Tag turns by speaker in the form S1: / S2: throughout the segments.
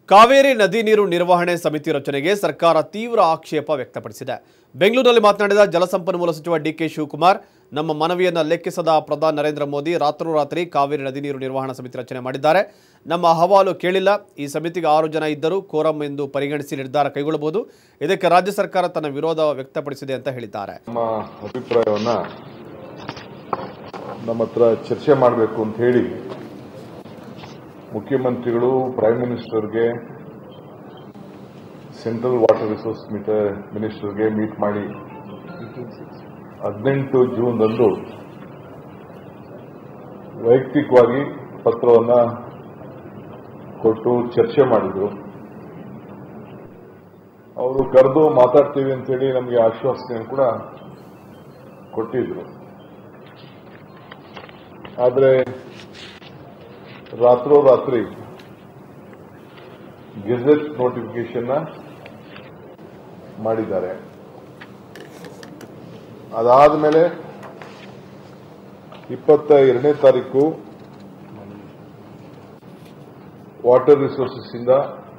S1: ಕಾವೇರಿ ನದಿ ನೀರು ನಿರ್ವಹಣೆ ಸಮಿತಿ ರಚನೆಗೆ ಸರ್ಕಾರ ತೀವ್ರ ಆಕ್ಷೇಪ ವ್ಯಕ್ತಪಡಿಸಿದೆ ಬೆಂಗಳೂರಿನಲ್ಲಿ ಮಾತನಾಡಿದ ಜಲಸಂಪನ್ಮೂಲ ಸಚಿವ ಡಿಕೆ ಶಿವಕುಮಾರ್ ನಮ್ಮ ಮನವಿಯನ್ನು ಲೆಕ್ಕಿಸದ ಪ್ರಧಾನಿ ನರೇಂದ್ರ ಮೋದಿ ರಾತ್ರೋರಾತ್ರಿ ಕಾವೇರಿ ನದಿ ನೀರು ನಿರ್ವಹಣಾ ಸಮಿತಿ ರಚನೆ ಮಾಡಿದ್ದಾರೆ ನಮ್ಮ ಅಹವಾಲು ಕೇಳಿಲ್ಲ ಈ ಸಮಿತಿಗೆ ಆರು ಜನ ಇದ್ದರೂ ಕೋರಂ ಎಂದು ಪರಿಗಣಿಸಿ ನಿರ್ಧಾರ ಕೈಗೊಳ್ಳಬಹುದು ಇದಕ್ಕೆ ರಾಜ್ಯ ಸರ್ಕಾರ ತನ್ನ ವಿರೋಧ ವ್ಯಕ್ತಪಡಿಸಿದೆ ಅಂತ ಹೇಳಿದ್ದಾರೆ
S2: ನಮ್ಮ ಅಭಿಪ್ರಾಯವನ್ನ ನಮ್ಮ ಹತ್ರ ಚರ್ಚೆ ಮಾಡಬೇಕು ಅಂತ ಹೇಳಿ ಮುಖ್ಯಮಂತ್ರಿಗಳು ಪ್ರೈಮ್ ಮಿನಿಸ್ಟರ್ಗೆ ಸೆಂಟ್ರಲ್ ವಾಟರ್ ರಿಸೋರ್ಸ್ ಮಿನಿಸ್ಟರ್ಗೆ ಮೀಟ್ ಮಾಡಿ ಹದಿನೆಂಟು ಜೂನ್ದಂದು ವೈಯಕ್ತಿಕವಾಗಿ ಪತ್ರವನ್ನ ಕೊಟ್ಟು ಚರ್ಚೆ ಮಾಡಿದ್ರು ಅವರು ಕರೆದು ಮಾತಾಡ್ತೀವಿ ಅಂತೇಳಿ ನಮಗೆ ಆಶ್ವಾಸನೆಯನ್ನು ಕೂಡ ಕೊಟ್ಟಿದ್ರು ಆದರೆ ರಾತ್ರೋರಾತ್ರಿ ಗೆಜೆಟ್ ನೋಟಿಫಿಕೇಶನ್ ಮಾಡಿದ್ದಾರೆ ಅದಾದ ಮೇಲೆ ಇಪ್ಪತ್ತ ಎರಡನೇ ತಾರೀಕು ವಾಟರ್ ರಿಸೋರ್ಸಸ್ ಇಂದ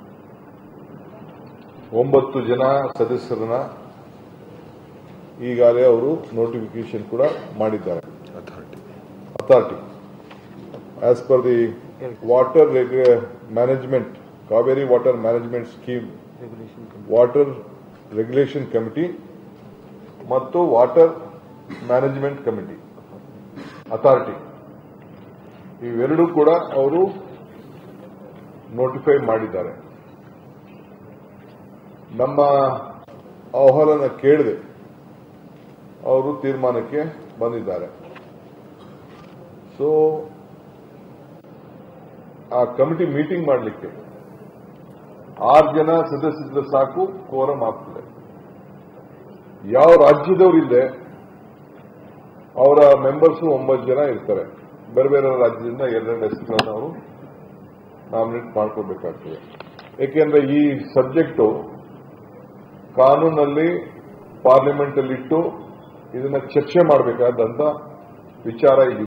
S2: ಒಂಬತ್ತು ಜನ ಸದಸ್ಯರನ್ನ ಈಗಾಗಲೇ ಅವರು ನೋಟಿಫಿಕೇಶನ್ ಕೂಡ ಮಾಡಿದ್ದಾರೆ authority as per the water management Kaveri water management scheme water regulation committee ಮತ್ತು ವಾಟರ್ ಮ್ಯಾನೇಜ್ಮೆಂಟ್ ಕಮಿಟಿ ಅಥಾರಿಟಿ ಇವೆರಡೂ ಕೂಡ ಅವರು ನೋಟಿಫೈ ಮಾಡಿದ್ದಾರೆ ನಮ್ಮ ಅಹವಾಲನ್ನ ಕೇಳಿದೆ ಅವರು ತೀರ್ಮಾನಕ್ಕೆ ಬಂದಿದ್ದಾರೆ ಸೊ ಆ ಕಮಿಟಿ ಮೀಟಿಂಗ್ ಮಾಡಲಿಕ್ಕೆ ಆರು ಜನ ಸದಸ್ಯರಿದ್ರೆ ಸಾಕು ಕೋರಂ ಆಗ್ತದೆ ಯಾವ ರಾಜ್ಯದವರಿದೆ ಅವರ ಮೆಂಬರ್ಸ್ ಒಂಬತ್ತು ಜನ ಇರ್ತಾರೆ ಬೇರೆ ಬೇರೆ ರಾಜ್ಯದಿಂದ ಎರಡೆರಡು ಹೆಸರುಗಳನ್ನು ಅವರು ನಾಮಿನೇಟ್ ಮಾಡ್ಕೋಬೇಕಾಗ್ತದೆ ಏಕೆಂದ್ರೆ ಈ ಸಬ್ಜೆಕ್ಟು ಕಾನೂನಲ್ಲಿ ಪಾರ್ಲಿಮೆಂಟ್ ಅಲ್ಲಿ ಇಟ್ಟು ಇದನ್ನ ಚರ್ಚೆ ಮಾಡಬೇಕಾದಂತ ವಿಚಾರ ಇಲ್ಲಿ